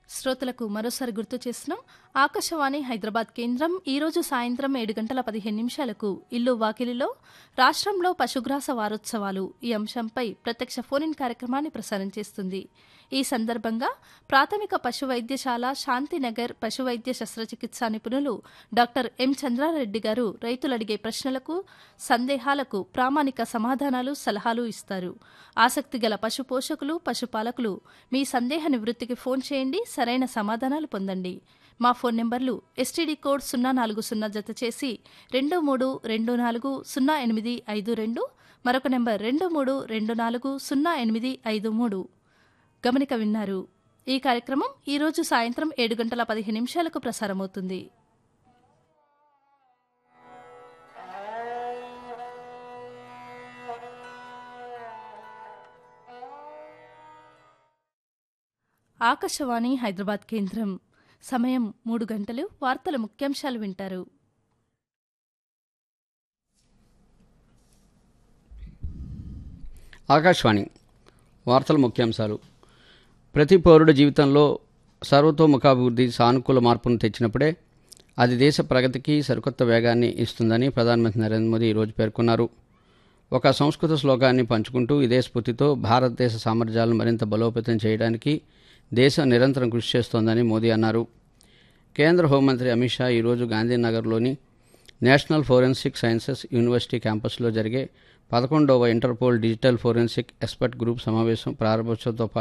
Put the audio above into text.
శ్రోతలకు మరోసారి గుర్తు చేస్తున్నాం ఆకాశవాణి హైదరాబాద్ కేంద్రం ఈరోజు సాయంత్రం ఏడు గంటల పదిహేను నిమిషాలకు ఇల్లు వాకిలిలో రాష్ట్రంలో పశుగ్రాస వారోత్సవాలు ఈ అంశంపై ప్రత్యక్ష ఫోన్ ఇన్ కార్యక్రమాన్ని ప్రసారం చేస్తుంది ఈ సందర్భంగా ప్రాథమిక పశు వైద్యశాల శాంతినగర్ పశు వైద్య శస్త్రచికిత్సా నిపుణులు డాక్టర్ ఎం చంద్రారెడ్డి గారు రైతులు అడిగే ప్రశ్నలకు సందేహాలకు ప్రామాణిక సమాధానాలు సలహాలు ఇస్తారు ఆసక్తి గల పశు పోషకులు పశుపాలకులు మీ సందేహ నివృత్తికి ఫోన్ చేయండి సరైన సమాధానాలు పొందండి మా ఫోన్ నెంబర్లు ఎస్టీడీ కోడ్ సున్నా నాలుగు సున్నా జత చేసి రెండు మూడు రెండు నాలుగు సున్నా ఎనిమిది ఐదు రెండు మరొక నెంబర్ రెండు మూడు రెండు నాలుగు సున్నా ఎనిమిది ఐదు మూడు గమనిక విన్నారు ఈ కార్యక్రమం ఈరోజు సాయంత్రం ఏడు గంటల పదిహేను నిమిషాలకు ప్రసారమవుతుంది ఆకాశవాణి హైదరాబాద్ కేంద్రం సమయం మూడు గంటలు వార్తల ముఖ్యాంశాలు వింటారు ఆకాశవాణి వార్తల ముఖ్యాంశాలు ప్రతి పౌరుడి జీవితంలో సర్వతోముఖాభివృద్ధి సానుకూల మార్పును తెచ్చినప్పుడే అది దేశ ప్రగతికి సరికొత్త వేగాన్ని ఇస్తుందని ప్రధానమంత్రి నరేంద్ర మోదీ ఈరోజు పేర్కొన్నారు ఒక సంస్కృత శ్లోకాన్ని పంచుకుంటూ ఇదే స్ఫూర్తితో భారతదేశ సామర్థ్యాలను మరింత బలోపేతం చేయడానికి దేశం నిరంతరం కృషి చేస్తోందని మోదీ అన్నారు కేంద్ర హోంమంత్రి అమిత్ షా ఈరోజు గాంధీనగర్లోని నేషనల్ ఫోరెన్సిక్ సైన్సెస్ యూనివర్సిటీ క్యాంపస్లో జరిగే పదకొండవ Interpol digital forensic expert group సమావేశం ప్రారంభోత్సవంతో పాటు